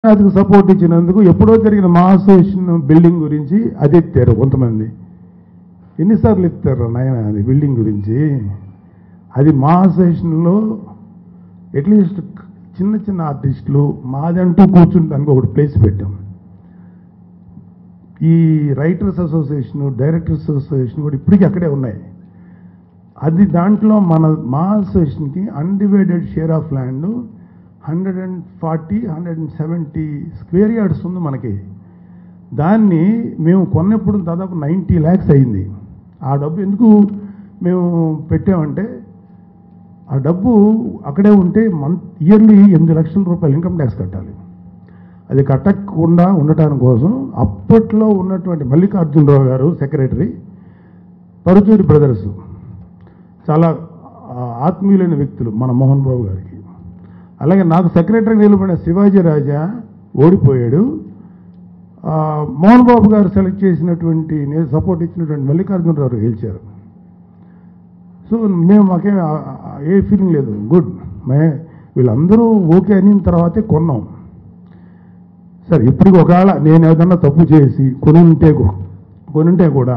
అతనికి సపోర్ట్ ఇచ్చినందుకు ఎప్పుడో జరిగిన మహాసేషన్ బిల్డింగ్ గురించి అది ఎత్తారు కొంతమంది ఎన్నిసార్లు ఎత్తారు నాయన అది బిల్డింగ్ గురించి అది మహాసేషన్లో అట్లీస్ట్ చిన్న చిన్న ఆర్టిస్టులు మాదంటూ కూర్చుంటానికి ఒకటి ప్లేస్ పెట్టాం ఈ రైటర్స్ అసోసియేషన్ డైరెక్టర్స్ అసోసియేషన్ కూడా ఇప్పటికీ అక్కడే ఉన్నాయి అది దాంట్లో మన మా అసోసియేషన్కి undivided share of land hundred and forty hundred and seventy square yards ఉంది మనకి దాన్ని మేము కొన్నప్పుడు దాదాపు నైంటీ ల్యాక్స్ అయింది ఆ డబ్బు ఎందుకు మేము పెట్టామంటే ఆ డబ్బు అక్కడే ఉంటే మంత్ ఇయర్లీ ఎనిమిది లక్షల రూపాయలు ఇన్కమ్ ట్యాక్స్ కట్టాలి అది కట్టకుండా ఉండటానికి కోసం అప్పట్లో ఉన్నటువంటి మల్లికార్జునరావు గారు సెక్రటరీ పరుచూరి బ్రదర్స్ చాలా ఆ, ఆత్మీయులైన వ్యక్తులు మన మోహన్ బాబు గారికి అలాగే నాకు సెక్రటరీ నిలబడిన శివాజీ రాజా ఓడిపోయాడు ఆ, మోహన్ బాబు గారు సెలెక్ట్ చేసినటువంటి నేను సపోర్ట్ ఇచ్చినటువంటి మల్లికార్జునరావు గెలిచారు సో మేము మాకేం ఆ- ఆ- ఏ ఫీలింగ్ లేదు గుడ్ మే వీళ్ళందరూ ఓకే అయిన తర్వాతే కొన్నాం సరే ఇప్పటికి ఒకవేళ నేను ఏదన్నా తప్పు చేసి కొని ఉంటే కూ- కొని ఉంటే కూడా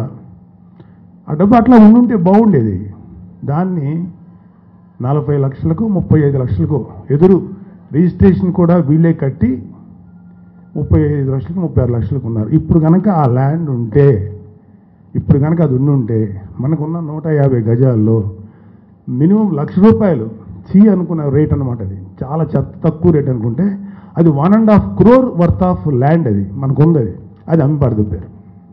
ఆ డబ్బు అట్లా ఉండుంటే బాగుండేది దాన్ని నలభై లక్షలకు ముప్పై ఐదు లక్షలకు ఎదురు రిజిస్ట్రేషన్ కూడా వీళ్ళే కట్టి ముప్పై ఐదు లక్షలకు ముప్పై ఆరు లక్షలకు ఉన్నారు ఇప్పుడు కనుక ఆ ల్యాండ్ ఉంటే ఇప్పుడు కనుక అది ఉండుంటే మనకున్న నూట యాభై గజాల్లో మినిమం లక్ష రూపాయలు చీ అనుకున్న రేట్ అనమాట అది చాలా చెత్త తక్కువ రేట్ అనుకుంటే అది one and half crore worth of land అది మనకు ఉంది అది అది అమ్మిపడదు పేరు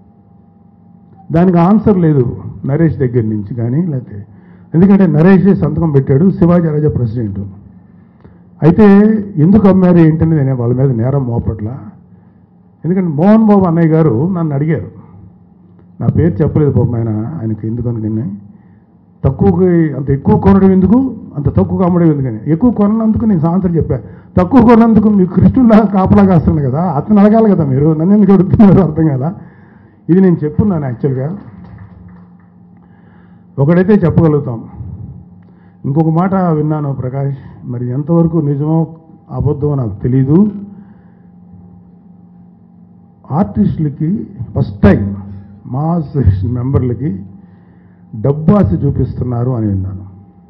దానికి ఆన్సర్ లేదు నరేష్ దగ్గర నుంచి కానీ లేకపోతే ఎందుకంటే నరేషే సంతకం పెట్టాడు శివాజీ రాజా ప్రెసిడెంట్ అయితే ఎందుకు అమ్మారు ఏంటని నేను వాళ్ళ మీద నేరం మోపట్ల ఎందుకంటే మోహన్ బాబు అన్నయ్య గారు నన్ను అడిగారు నా పేరు చెప్పలేదు పాపం ఆయన ఆయనకి ఎందుకు అనుకుని తక్కువకి అంత ఎక్కువ కొనడం ఎందుకు అంత తక్కువ అమ్మడం ఎందుకని ఎక్కువ కొన్నందుకు నేను సాయంత్రం చెప్పాను తక్కువ కొన్నందుకు మీకు కృష్ణులా కాపలా కాస్తుంది కదా అతను అడగాలి కదా మీరు నన్ను ఎందుకు అడుగుతున్నారు అర్థం కదా ఇది నేను చెప్పున్నాను యాక్చువల్గా ఒకడైతే చెప్పగలుగుతాం ఇంకొక మాట విన్నాను ప్రకాష్ మరి ఎంతవరకు నిజమో అబద్ధమో నాకు తెలీదు ఆర్టిస్టులకి ఫస్ట్ టైం మా అసోసియేషన్ మెంబర్లకి డబ్బు ఆశ చూపిస్తున్నారు అని విన్నాను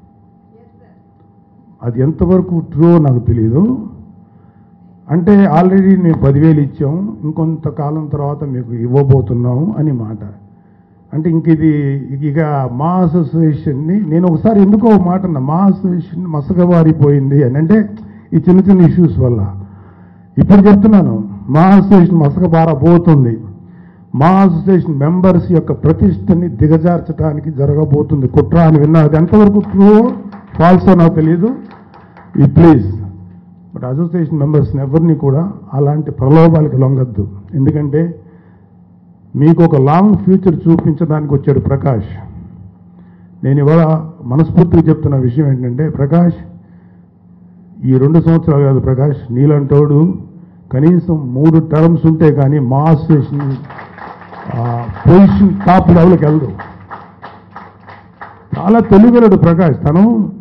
అది ఎంతవరకు ట్రూ నాకు తెలియదు అంటే ఆల్రెడీ మేము పదివేలు ఇచ్చాం ఇంకొంతకాలం తర్వాత మీకు ఇవ్వబోతున్నాం అని మాట అంటే ఇంక ఇది ఇక మా అసోసియేషన్ని నేను ఒకసారి ఎందుకో ఒక మాట అన్నా మా అసోసియేషన్ మసకబారిపోయింది అని అంటే ఈ చిన్న చిన్న ఇష్యూస్ వల్ల ఇప్పుడు చెప్తున్నాను మా అసోసియేషన్ మసకబారబోతుంది మా అసోసియేషన్ మెంబర్స్ యొక్క ప్రతిష్టని దిగజార్చడానికి జరగబోతుంది కుట్ర అని విన్నా అది ఎంతవరకు ట్రూ ఫాల్సో నాకు తెలియదు ఈ ప్లీజ్ బట్ అసోసియేషన్ మెంబర్స్ని ఎవరిని కూడా అలాంటి ప్రలోభాలకు లొంగద్దు ఎందుకంటే మీకు ఒక లాంగ్ ఫ్యూచర్ చూపించడానికి వచ్చాడు ప్రకాష్ నేను ఇవాళ మనస్ఫూర్తిగా చెప్తున్న విషయం ఏంటంటే ప్రకాష్ ఈ రెండు సంవత్సరాలు కాదు ప్రకాష్ నీలంటోడు కనీసం మూడు టర్మ్స్ ఉంటే కానీ మా అసోసియేషన్ పొజిషన్ టాప్ లెవెల్కి వెళ్దు చాలా తెలివిగలడు ప్రకాష్ తను